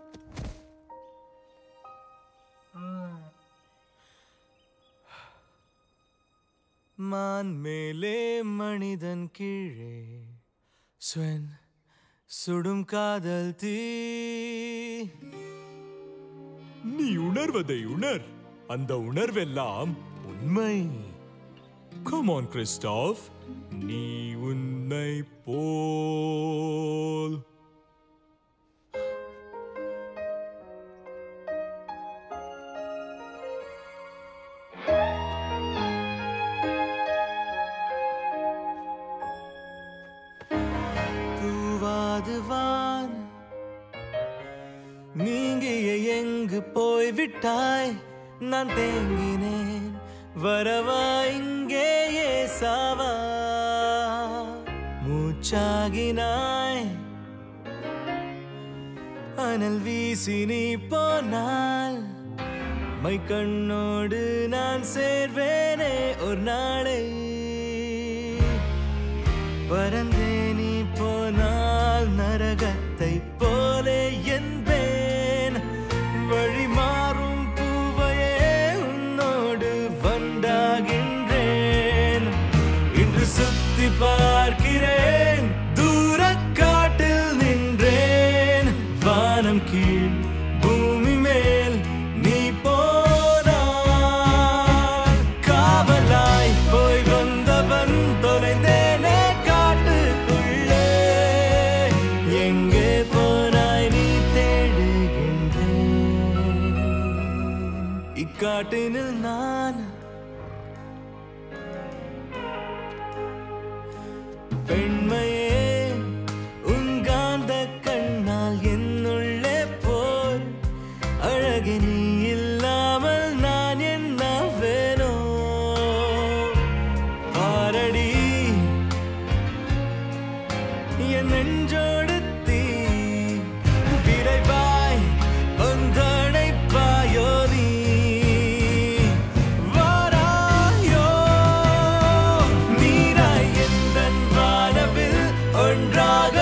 மான் மேலே மனிதன் கீழே ஸ்வன் சுடும் காதல் தீ நீ உணர்வதை உணர் அந்த உணர்வெல்லாம் உண்மை கமான் கிறிஸ்டாஃப் நீ உன்னை போல் தூவாது வான் நீங்கிய எங்கு போய் விட்டாய் நான் தேங்கினேன் வரவா இங்கேயே சாவா மூச்சாகினாய் அனல் வீசி நீ போனால் மை கண்ணோடு நான் சேர்வேனே ஒரு நாளை பறந்தே நீ போனால் நரகத்தை போலே என்பேன் வழி மாறும் பூவையே உன்னோடு வண்டாகின்றேன் இன்று சுத்தி பார்க்கிறேன் தூர காட்டில் நின்றேன் வானம் கீழ் பூமி மேல் நீ போனாய் காவலாய் போய் வந்தவன் தொலைந்தேனே காட்டுக்குள்ளே எங்கே போனாய் நீ தேடுகின்றேன் இக்காட்டினில் நான் பெண்மையே உங்காந்த கண்ணால் என்னுள்ளே போர் அழகு நீ இல்லாமல் நான் என்ன வேணோ பாரடி என் நெஞ்சோடு தீ விரைவாய் வந்தணைப்பாயோ நீ வாராயோ நீராய் எந்தன் வானவில் ஒன்றாக